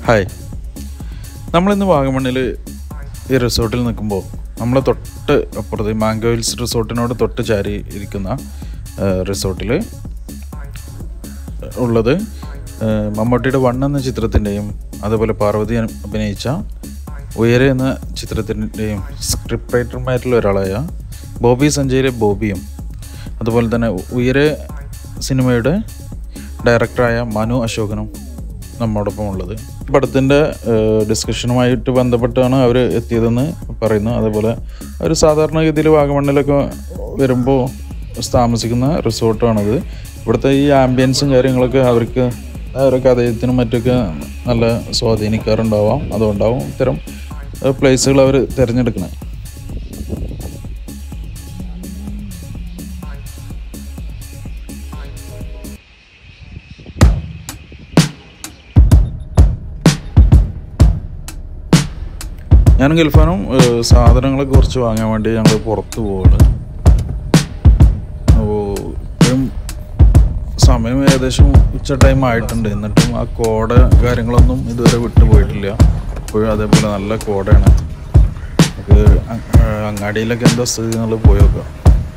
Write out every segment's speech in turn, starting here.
hi നമ്മളിന്ന് വാഗമണ്ണിൽ ഈ റിസോർട്ടിൽ നിൽക്കുമ്പോൾ നമ്മൾ തൊട്ട് അപ്പുറത്ത് മാംഗോ ഹിൽസ് റിസോർട്ടിനോട് തൊട്ട് ചാരി ഇരിക്കുന്ന റിസോർട്ടിൽ ഉള്ളത് ആ, മമ്മൂട്ടിയുടെ വൺ എന്ന ചിത്രത്തിൻ്റെയും അതുപോലെ പാർവതി അ- അഭിനയിച്ച ഉയരെ എന്ന ചിത്രത്തിൻ്റെയും സ്ക്രിപ്റ്റ് റൈറ്റർമാരിൽ ഒരാളായ ബോബി സഞ്ജയിലെ ബോബിയും അതുപോലെ തന്നെ ഉയരെ സിനിമയുടെ ഡയറക്ടറായ മനു അശോകനും നമ്മോടൊപ്പം ഉള്ളത് പടത്തിൻ്റെ ഡിസ്കഷനുമായിട്ട് ബന്ധപ്പെട്ടാണ് അവർ എത്തിയതെന്ന് പറയുന്നു അതേപോലെ അവർ സാധാരണഗതിയിൽ വാഗമണ്ണിലൊക്കെ വരുമ്പോൾ താമസിക്കുന്ന റിസോർട്ടാണിത് ഇവിടുത്തെ ഈ ആംബിയൻസും കാര്യങ്ങളൊക്കെ അവർക്ക് അവരൊക്കെ അദ്ദേഹത്തിനും മറ്റൊക്കെ നല്ല സ്വാധീനിക്കാറുണ്ടാവാം അതുകൊണ്ടാവും ഇത്തരം പ്ലേസുകൾ അവർ തിരഞ്ഞെടുക്കുന്നത് ഞാനും ഗൽഫാനും ഏഹ്, സാധനങ്ങളൊക്കെ കുറച്ച് വാങ്ങാൻ വേണ്ടി ഞങ്ങൾ പുറത്ത് പോവാണ് അപ്പോൾ ഇപ്പോഴും സമയം ഏകദേശം ഉച്ച ടൈം ആയിട്ടുണ്ട് എന്നിട്ടും ആ കോട കാര്യങ്ങളൊന്നും ഇതുവരെ വിട്ടുപോയിട്ടില്ല ഇപ്പോഴും അതേപോലെ നല്ല കോടയാണ് നമുക്ക് അ- ഏഹ്, അങ്ങാടിയിലൊക്കെ എന്താ സ്ഥിതി എന്നുള്ളത് പോയി നോക്കാം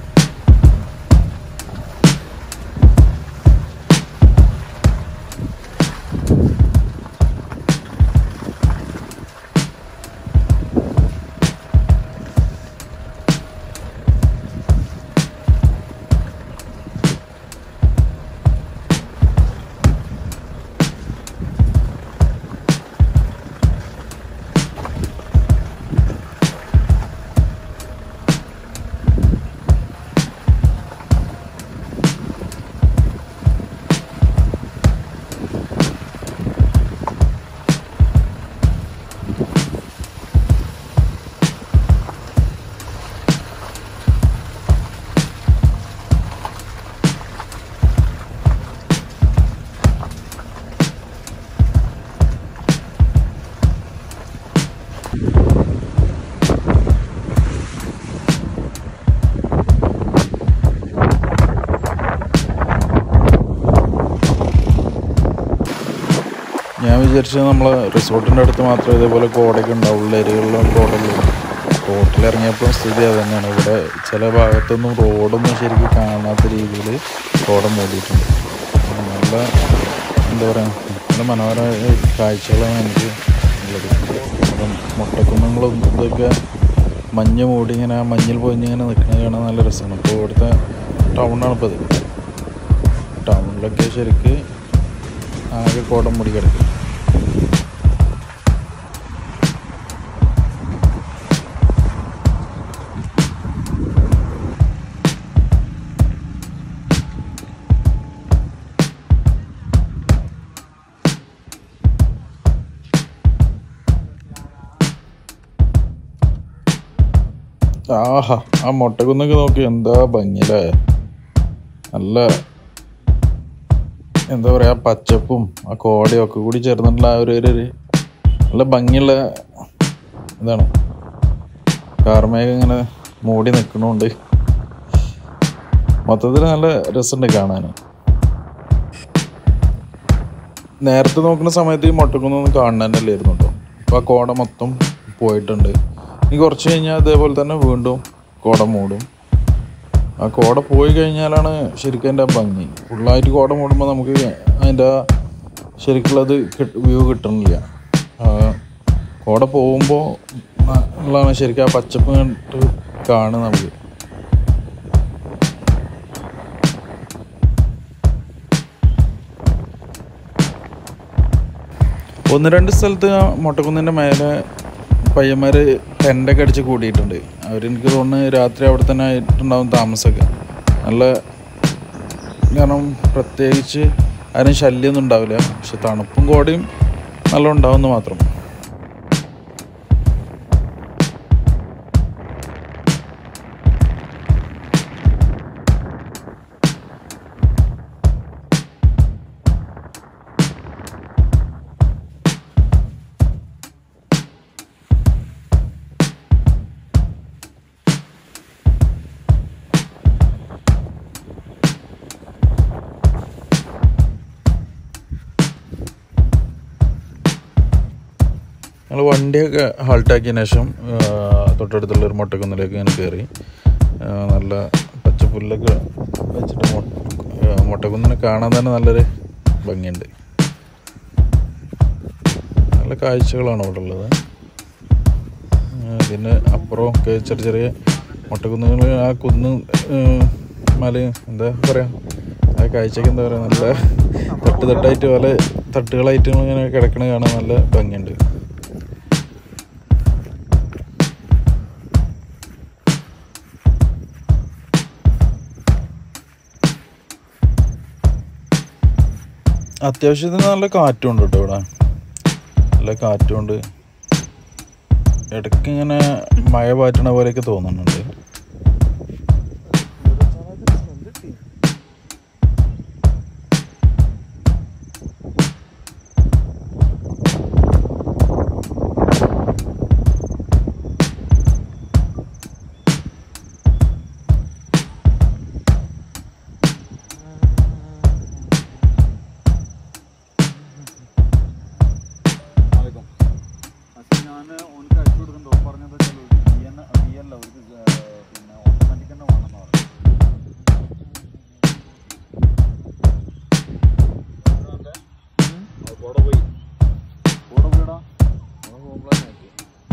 ഞാൻ വിചാരിച്ചത് നമ്മളെ റിസോർട്ടിൻ്റെ അടുത്ത് മാത്രമേ ഇതേപോലെ കോടയൊക്കെ ഉണ്ടാവുള്ളൂ ഏരിയകളിലും കോടയുള്ളൂ റോട്ടിൽ ഇറങ്ങിയപ്പോൾ സ്ഥിതി അത് തന്നെയാണ് ഇവിടെ ചില ഭാഗത്തൊന്നും റോഡൊന്നും ശരിക്കും കാണാത്ത രീതിയിൽ കോട മൂടിയിട്ടുണ്ട് അപ്പോൾ നല്ല എന്താ പറയുക നല്ല മനോഹരമായ കാഴ്ചകളാണ് എനിക്ക് ഉള്ളത് അപ്പം മുട്ടക്കുന്നുങ്ങളും ഇതൊക്കെ മഞ്ഞ് മൂടി ഇങ്ങനെ ആ മഞ്ഞിൽ പൊതിഞ്ഞിങ്ങനെ നിൽക്കുന്നത് കാണാൻ നല്ല രസമാണ് അപ്പോൾ ഇവിടുത്തെ ടൗണാണ് ഇപ്പോൾ ഇത് ടൗണിലൊക്കെ ശരിക്ക് ആകെ കോടം മൂടി കിടക്കും ആഹാ ആ മുട്ടകുന്നൊക്കെ നോക്കി എന്താ ഭംഗിയല്ലേ നല്ല എന്താ പറയാ ആ പച്ചപ്പും ആ കോടയും ഒക്കെ കൂടി ചേർന്നിട്ടുള്ള ആ ഒരു ഒരു ഒരു നല്ല ഭംഗിയുള്ള ഇതാണ് കാർമേഘം ഇങ്ങനെ മൂടി നിൽക്കണോണ്ട് മൊത്തത്തിൽ നല്ല രസമുണ്ട് കാണാൻ നേരത്തെ നോക്കുന്ന സമയത്ത് ഈ മൊട്ടക്കൊന്നും കാണാനല്ലായിരുന്നു കേട്ടോ അപ്പോൾ ആ കോട മൊത്തം പോയിട്ടുണ്ട് ഇനി കുറച്ച് കഴിഞ്ഞാൽ അതേപോലെ തന്നെ വീണ്ടും കോട മൂടും ആ കോട പോയി കഴിഞ്ഞാലാണ് ശരിക്കും അതിൻ്റെ ഭംഗി ഫുള്ളായിട്ട് കോട മൂടുമ്പോൾ നമുക്ക് അതിൻ്റെ ആ ശരിക്കുള്ളത് വ്യൂ കിട്ടണില്ല ആ, കോട പോകുമ്പോൾ ഉള്ളതാണ് ശരിക്കും ആ പച്ചപ്പ് കണ്ടിട്ട് കാണും നമുക്ക് ഒന്ന് രണ്ട് സ്ഥലത്ത് ആ മൊട്ടക്കുന്നിൻ്റെ മേലെ പയ്യന്മാർ ടെൻ്റൊക്കെ അടിച്ച് കൂടിയിട്ടുണ്ട് അവരെനിക്ക് തോന്നുന്നു രാത്രി അവിടെ തന്നെ ആയിട്ടുണ്ടാവും താമസമൊക്കെ നല്ല കാരണം പ്രത്യേകിച്ച് ആരും ശല്യമൊന്നും ഉണ്ടാവില്ല പക്ഷെ തണുപ്പും കോടയും നല്ല ഉണ്ടാവുമെന്ന് മാത്രം ഞങ്ങൾ വണ്ടിയൊക്കെ ഹാൾട്ടാക്കിയതിന് ശേഷം ആ, തൊട്ടടുത്തുള്ള ഒരു മൊട്ടക്കുന്നിലേക്ക് ഇങ്ങനെ കയറി ആ, നല്ല പച്ചപ്പുല്ലൊക്കെ വെച്ചിട്ട് മൊ ആ, മൊട്ടക്കുന്നിനെ കാണാൻ തന്നെ നല്ലൊരു ഭംഗിയുണ്ട് നല്ല കാഴ്ചകളാണ് ഇവിടെ ഉള്ളത് ആ, ഇതിന് അപ്പുറം ഒക്കെ ചെറിയ ചെറിയ മൊട്ടക്കുന്നുകൾ ആ കുന്ന് ആ, മലയും എന്താ പറയുക ആ കാഴ്ചക്ക് എന്താ പറയുക നല്ല തട്ട് തട്ടായിട്ട് പല തട്ടുകളായിട്ട് ഇങ്ങനെ കിടക്കണ കാണാൻ നല്ല ഭംഗിയുണ്ട് അത്യാവശ്യത്തിന് നല്ല കാറ്റുണ്ട് കേട്ടോ ഇവിടെ നല്ല കാറ്റുണ്ട് ഇടയ്ക്ക് ഇങ്ങനെ മഴ പാറ്റണ പോലെയൊക്കെ തോന്നുന്നുണ്ട് ഞാൻ ഓനക്ക് അയച്ചു കൊടുക്കുന്നുണ്ട് ഓൻ പറഞ്ഞത് വെച്ചാൽ ഒരു ബി എൻ ബി അല്ല ഒരു പിന്നെ ഓട്ടോമാറ്റിക് തന്നെ വേണമെന്ന് പറഞ്ഞു കൂടെ പോയി കൂടെ പോയിടാ കൂടെ പോകുമ്പോഴാണ് ആക്കി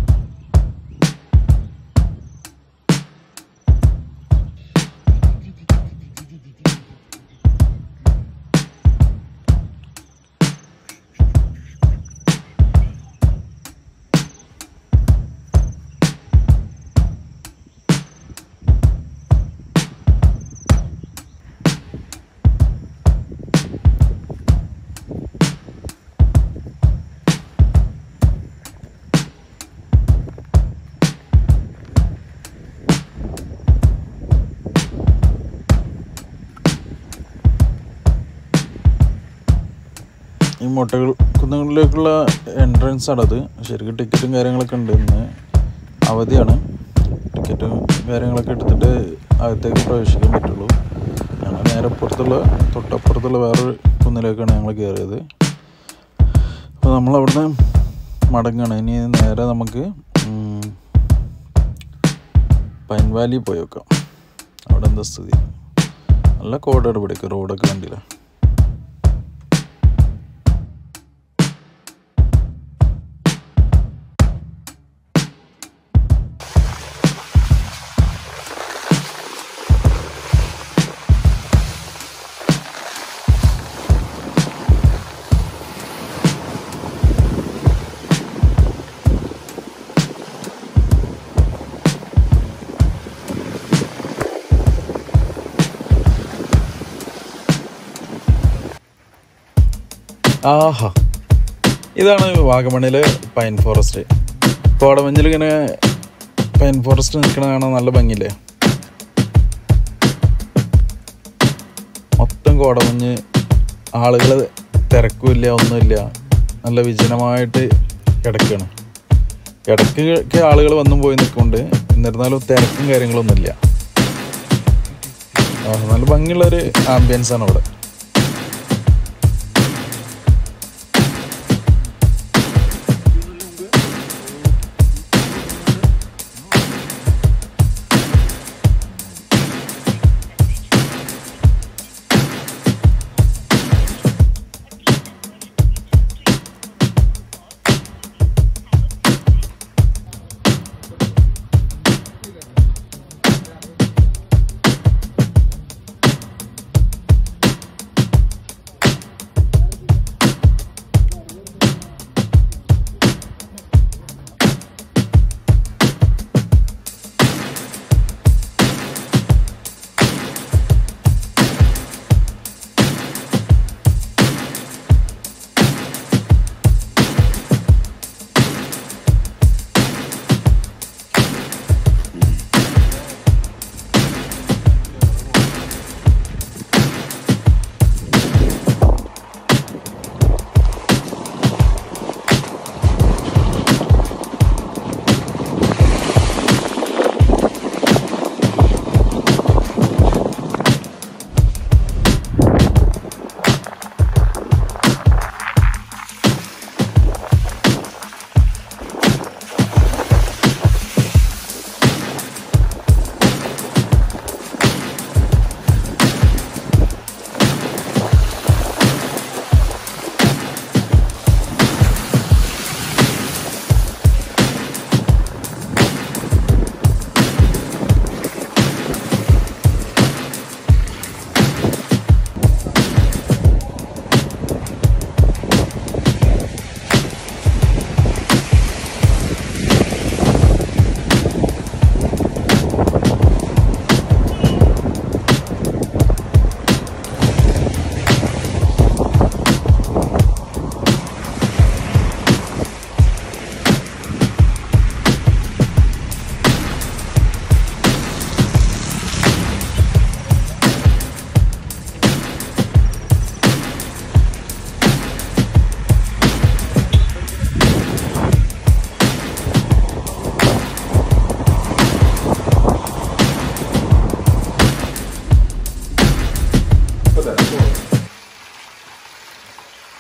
ഈ മുട്ടകൾ കുന്നുകളിലേക്കുള്ള എൻട്രൻസ് ആണത് ശരിക്കും ടിക്കറ്റും കാര്യങ്ങളൊക്കെ ഉണ്ട് ഇന്ന് അവധിയാണ് ടിക്കറ്റും കാര്യങ്ങളൊക്കെ എടുത്തിട്ട് അകത്തേക്ക് പ്രവേശിക്കാൻ പറ്റുള്ളൂ ഞങ്ങൾ നേരെ പുറത്തുള്ള തൊട്ടപ്പുറത്തുള്ള വേറൊരു കുന്നിലേക്കാണ് ഞങ്ങൾ കയറിയത് അപ്പോൾ നമ്മളവിടുന്ന് മടങ്ങാണ് ഇനി നേരെ നമുക്ക് ഉം, പൈൻ വാലി പോയി നോക്കാം അവിടെ എന്താ സ്ഥിതി നല്ല കോടാണ് ഇവിടേക്ക് റോഡൊക്കെ കണ്ടില്ല ആഹാ ഇതാണ് വാഗമണിലെ പൈൻ ഫോറസ്റ്റ് കോടമഞ്ഞിൽ ഇങ്ങനെ പൈൻ ഫോറസ്റ്റ് നിൽക്കണ കാണാൻ നല്ല ഭംഗിയില്ലേ മൊത്തം കോടമഞ്ഞ് ആളുകൾ തിരക്കുമില്ല ഒന്നുമില്ല നല്ല വിജനമായിട്ട് കിടക്കുകയാണ് ഇടയ്ക്ക് ആളുകൾ വന്നും പോയി നിൽക്കുന്നുണ്ട് എന്നിരുന്നാലും തിരക്കും കാര്യങ്ങളൊന്നുമില്ല ആ, നല്ല ഭംഗിയുള്ളൊരു ആംബിയൻസ് ആണ് അവിടെ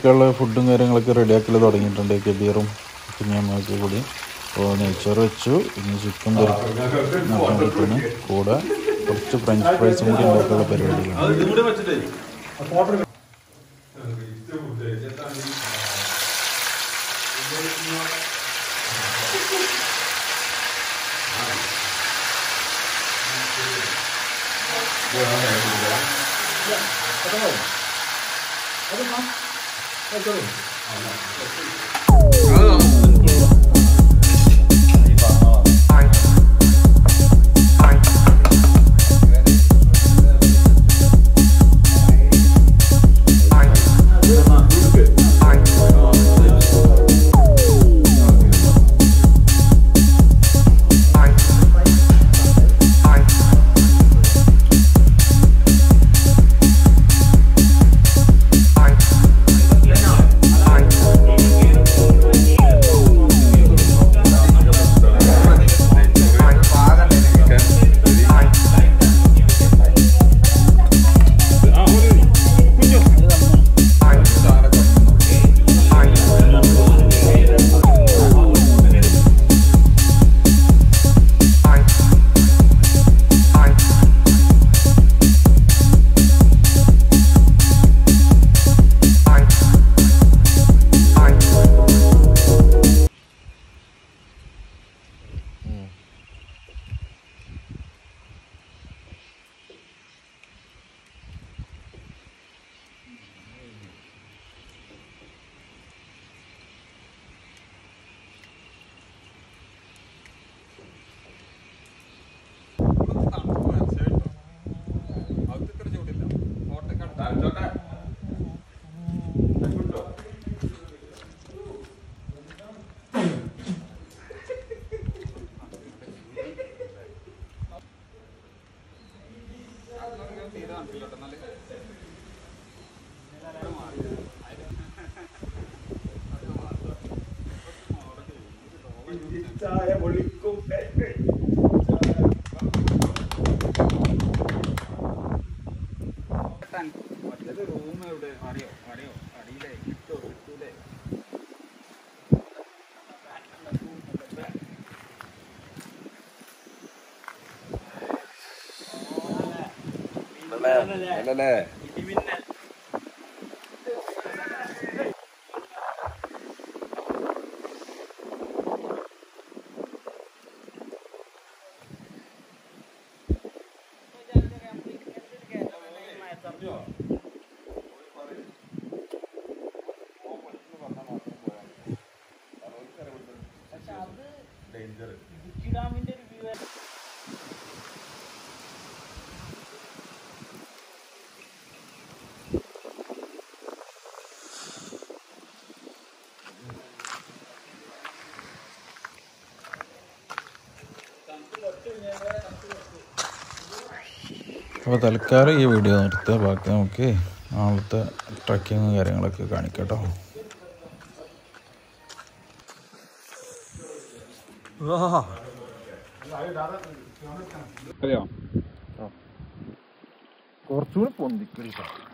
ഉച്ചക്കുള്ള ഫുഡും കാര്യങ്ങളൊക്കെ റെഡിയാക്കൽ തുടങ്ങിയിട്ടുണ്ട് കബീറും കുഞ്ഞമ്മയൊക്കെ കൂടി അപ്പോൾ നെയ്ച്ചോറ് വെച്ചു ഇനി ചിക്കൻ നടന്നുകൊണ്ടിരിക്കുന്നു കൂടെ കുറച്ച് ഫ്രഞ്ച് ഫ്രൈസും കൂടി ഉണ്ടാക്കാനുള്ള പരിപാടികളാണ് ഇതും കൂടി വെച്ചിട്ടേ അല്ലല്ലേ അപ്പോൾ തൽക്കാലം ഈ വീഡിയോ നിർത്തുക ബാക്കി നമുക്ക് നാളത്തെ ട്രക്കിങ്ങും കാര്യങ്ങളൊക്കെ കാണിക്കാം കേട്ടോ അറിയാം കുറച്ചുകൂടി പൊന്തിക്കടി